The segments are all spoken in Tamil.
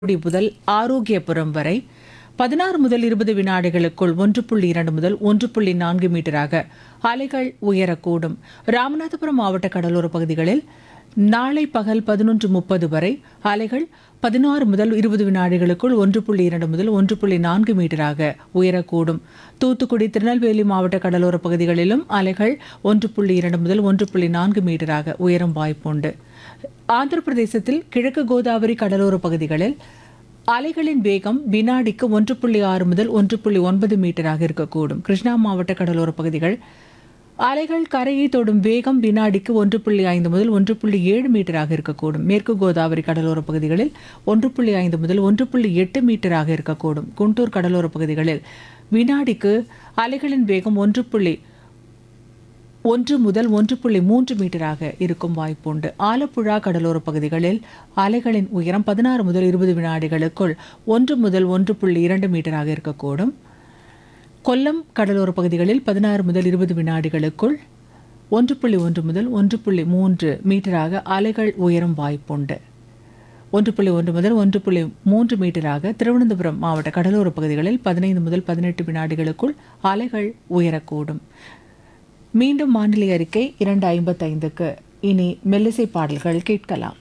குடி முதல் ஆரோக்கியபுரம் வரை பதினாறு முதல் இருபது வினாடிகளுக்குள் ஒன்று புள்ளி இரண்டு முதல் ஒன்று புள்ளி நான்கு மீட்டராக அலைகள் உயரக்கூடும் ராமநாதபுரம் மாவட்ட கடலோர பகுதிகளில் நாளை பகல் பதினொன்று முப்பது வரை அலைகள் பதினாறு முதல் இருபது வினாடிகளுக்குள் ஒன்று புள்ளி இரண்டு முதல் ஒன்று புள்ளி நான்கு மீட்டராக உயரக்கூடும் தூத்துக்குடி திருநெல்வேலி மாவட்ட கடலோர பகுதிகளிலும் அலைகள் ஒன்று புள்ளி இரண்டு முதல் ஒன்று புள்ளி நான்கு மீட்டராக உயரும் வாய்ப்புண்டு ஆந்திர பிரதேசத்தில் கிழக்கு கோதாவரி கடலோர பகுதிகளில் அலைகளின் வேகம் வினாடிக்கு ஒன்று புள்ளி ஆறு முதல் ஒன்று புள்ளி ஒன்பது மீட்டராக இருக்கக்கூடும் கிருஷ்ணா மாவட்ட கடலோர பகுதிகள் அலைகள் கரையை தொடும் வேகம் வினாடிக்கு ஒன்று புள்ளி ஐந்து முதல் ஒன்று புள்ளி ஏழு மீட்டராக இருக்கக்கூடும் மேற்கு கோதாவரி கடலோர பகுதிகளில் ஒன்று புள்ளி ஐந்து முதல் ஒன்று புள்ளி எட்டு மீட்டராக இருக்கக்கூடும் குண்டூர் கடலோர பகுதிகளில் வினாடிக்கு அலைகளின் வேகம் ஒன்று புள்ளி ஒன்று முதல் ஒன்று புள்ளி மூன்று மீட்டராக இருக்கும் வாய்ப்புண்டு ஆலப்புழா கடலோர பகுதிகளில் அலைகளின் உயரம் பதினாறு முதல் இருபது வினாடிகளுக்குள் ஒன்று முதல் ஒன்று புள்ளி இரண்டு மீட்டராக இருக்கக்கூடும் கொல்லம் கடலோர பகுதிகளில் பதினாறு முதல் இருபது வினாடிகளுக்குள் ஒன்று புள்ளி ஒன்று முதல் ஒன்று புள்ளி மூன்று மீட்டராக அலைகள் உயரும் வாய்ப்புண்டு ஒன்று புள்ளி ஒன்று முதல் ஒன்று புள்ளி மூன்று மீட்டராக திருவனந்தபுரம் மாவட்ட கடலோர பகுதிகளில் பதினைந்து முதல் பதினெட்டு வினாடிகளுக்குள் அலைகள் உயரக்கூடும் மீண்டும் வானிலை அறிக்கை இரண்டு ஐம்பத்தைந்துக்கு இனி மெல்லிசை பாடல்கள் கேட்கலாம்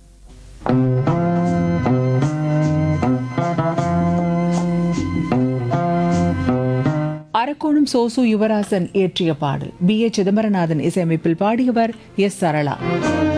அரக்கோணம் சோசு யுவராசன் இயற்றிய பாடல் பி ஏ சிதம்பரநாதன் இசையமைப்பில் பாடியவர் எஸ் சரளா